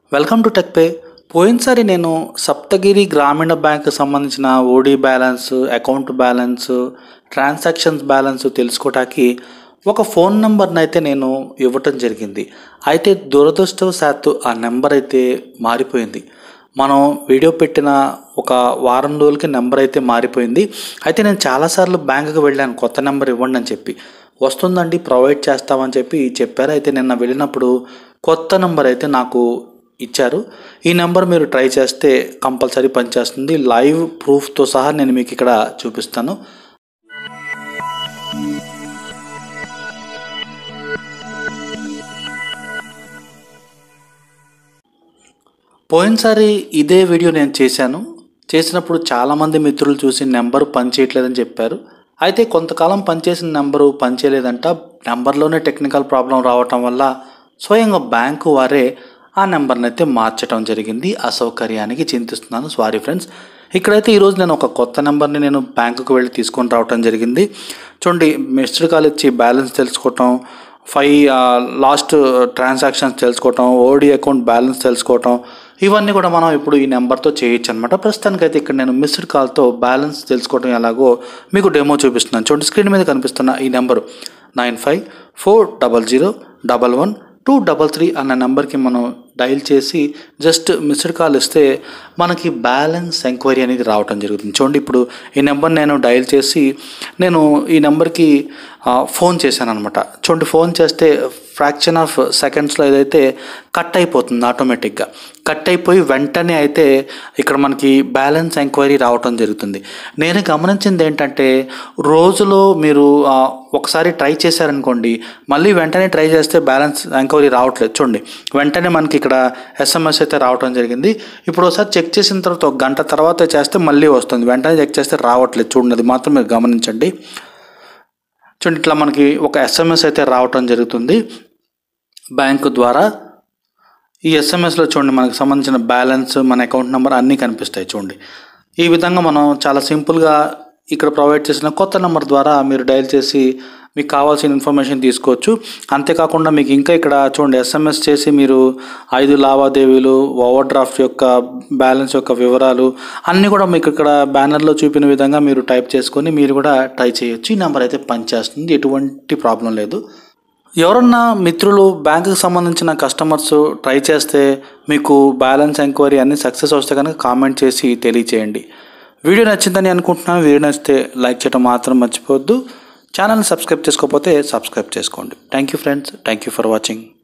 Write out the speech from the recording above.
welcome to tech pay పోయినసారి నేను Saptagiri Grameena bank సంబంధించిన OD balance account balance transactions balance తెలుసుకోవటానికి ఒక ఫోన్ నెంబర్ని అయితే నేను ఇవ్వటం జరిగింది అయితే దురదృష్టవశాత్తు ఆ నెంబర్ అయితే మారిపోయింది మనం వీడియో పెట్టిన ఒక వారం రోజులకి నెంబర్ అయితే మారిపోయింది అయితే నేను చాలాసార్లు బ్యాంకుకి వెళ్ళాను కొత్త నెంబర్ ఇవ్వండి అని చెప్పి వస్తుందండి ప్రొవైడ్ చేస్తామని చెప్పి చెప్పారు అయితే నిన్న వెళ్ళినప్పుడు కొత్త నెంబర్ అయితే నాకు ఇచ్చారు ఈ నెంబర్ మీరు ట్రై చేస్తే కంపల్సరీ పనిచేస్తుంది లైవ్ ప్రూఫ్తో సహా నేను మీకు ఇక్కడ చూపిస్తాను పోయినసారి ఇదే వీడియో నేను చేశాను చేసినప్పుడు చాలామంది మిత్రులు చూసి నెంబర్ పనిచేయట్లేదని చెప్పారు అయితే కొంతకాలం పనిచేసిన నెంబరు పనిచేయలేదంట నెంబర్లోనే టెక్నికల్ ప్రాబ్లం రావటం వల్ల స్వయంగా బ్యాంకు వారే ఆ నెంబర్ని అయితే మార్చడం జరిగింది అసౌకర్యానికి చింతిస్తున్నాను సారీ ఫ్రెండ్స్ ఇక్కడైతే ఈరోజు నేను ఒక కొత్త నెంబర్ని నేను బ్యాంకుకు వెళ్ళి తీసుకొని రావటం జరిగింది చూడండి మిస్డ్ కాల్ ఇచ్చి బ్యాలెన్స్ తెలుసుకోవటం ఫైవ్ లాస్ట్ ట్రాన్సాక్షన్స్ తెలుసుకోవటం ఓడి అకౌంట్ బ్యాలెన్స్ తెలుసుకోవటం ఇవన్నీ కూడా మనం ఇప్పుడు ఈ నెంబర్తో చేయొచ్చు అనమాట ప్రస్తుతానికైతే ఇక్కడ నేను మిస్డ్ కాల్తో బ్యాలెన్స్ తెలుసుకోవడం ఎలాగో మీకు డెమో చూపిస్తున్నాను చూడండి స్క్రీన్ మీద కనిపిస్తున్న ఈ number nine five four double zero double one two double three అన్న నెంబర్కి మనం డైల్ చేసి జస్ట్ మిస్డ్ కాల్ ఇస్తే మనకి బ్యాలెన్స్ ఎంక్వైరీ అనేది రావటం జరుగుతుంది చూడండి ఇప్పుడు ఈ నెంబర్ నేను డైల్ చేసి నేను ఈ నెంబర్కి ఫోన్ చేశాను అనమాట చూడండి ఫోన్ చేస్తే ఫ్రాక్షన్ ఆఫ్ సెకండ్స్లో ఏదైతే కట్ అయిపోతుంది ఆటోమేటిక్గా కట్ అయిపోయి వెంటనే అయితే ఇక్కడ మనకి బ్యాలెన్స్ ఎంక్వైరీ రావటం జరుగుతుంది నేను గమనించింది ఏంటంటే రోజులో మీరు ఆ, ఒకసారి ట్రై చేశారనుకోండి మళ్ళీ వెంటనే ట్రై చేస్తే బ్యాలెన్స్ ఎంక్వైరీ రావట్లేదు చూడండి వెంటనే మనకి ఇక్కడ ఎస్ఎంఎస్ అయితే రావటం జరిగింది ఇప్పుడు ఒకసారి చెక్ చేసిన తర్వాత ఒక గంట తర్వాత చేస్తే మళ్ళీ వస్తుంది వెంటనే చెక్ చేస్తే రావట్లేదు చూడండి అది మాత్రం మీరు గమనించండి చూడండి ఇట్లా మనకి ఒక ఎస్ఎంఎస్ అయితే రావటం జరుగుతుంది బ్యాంకు ద్వారా ఈ ఎస్ఎంఎస్లో చూడండి మనకు సంబంధించిన బ్యాలెన్స్ మన అకౌంట్ నెంబర్ అన్నీ కనిపిస్తాయి చూడండి ఈ విధంగా మనం చాలా సింపుల్గా ఇక్కడ ప్రొవైడ్ చేసిన కొత్త నెంబర్ ద్వారా మీరు డయల్ చేసి మీకు కావాల్సిన ఇన్ఫర్మేషన్ తీసుకోవచ్చు అంతేకాకుండా మీకు ఇంకా ఇక్కడ చూడండి ఎస్ఎంఎస్ చేసి మీరు ఐదు లావాదేవీలు ఓవర్ డ్రాఫ్ట్ యొక్క బ్యాలెన్స్ యొక్క వివరాలు అన్నీ కూడా మీకు ఇక్కడ బ్యానర్లో చూపిన విధంగా మీరు టైప్ చేసుకొని మీరు కూడా ట్రై చేయొచ్చు ఈ నెంబర్ అయితే పనిచేస్తుంది ఎటువంటి ప్రాబ్లం లేదు ఎవరన్నా మిత్రులు బ్యాంకుకి సంబంధించిన కస్టమర్స్ ట్రై చేస్తే మీకు బ్యాలెన్స్ ఎంక్వైరీ అన్ని సక్సెస్ వస్తే కనుక కామెంట్ చేసి తెలియచేయండి వీడియో నచ్చిందని అనుకుంటున్నాను వీడియో నచ్చితే లైక్ చేయడం మాత్రం మర్చిపోవద్దు ఛానల్ని సబ్స్క్రైబ్ చేసుకోకపోతే సబ్స్క్రైబ్ చేసుకోండి thank you friends thank you for watching